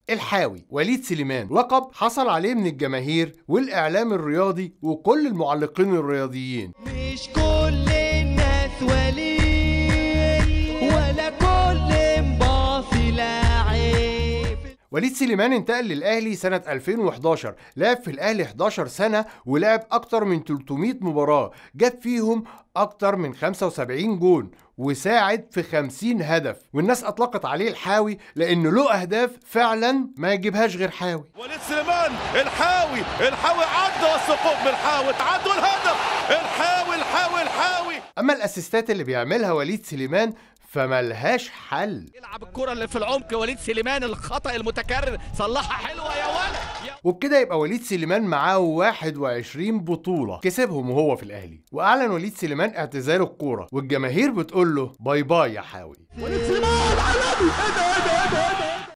الحاوي وليد سليمان لقب حصل عليه من الجماهير والإعلام الرياضي وكل المعلقين الرياضيين مش كل الناس وليد ولا كل مباصي لاعب وليد سليمان انتقل للأهلي سنة 2011 لعب في الأهلي 11 سنة ولعب أكتر من 300 مباراة جاب فيهم أكتر من 75 جون وساعد في 50 هدف والناس أطلقت عليه الحاوي لأنه له أهداف فعلا ما يجيبهاش غير حاوي وليد سليمان الحاوي الحاوي عدى والسقوط من الحاوي تعدوا الهدف الحاوي الحاوي الحاوي أما الأسيستات اللي بيعملها وليد سليمان فملهاش حل يلعب الكرة اللي في العمق وليد سليمان الخطأ المتكرر صلحها حلوة يا ولد يا وبكده يبقى وليد سليمان معاه 21 بطولة كسبهم وهو في الأهلي وأعلن وليد سليمان اعتزاله الكورة والجماهير بتقول له باي باي يا حاوي وليد سليمان عالمي ايه ده ايه ده ايه ده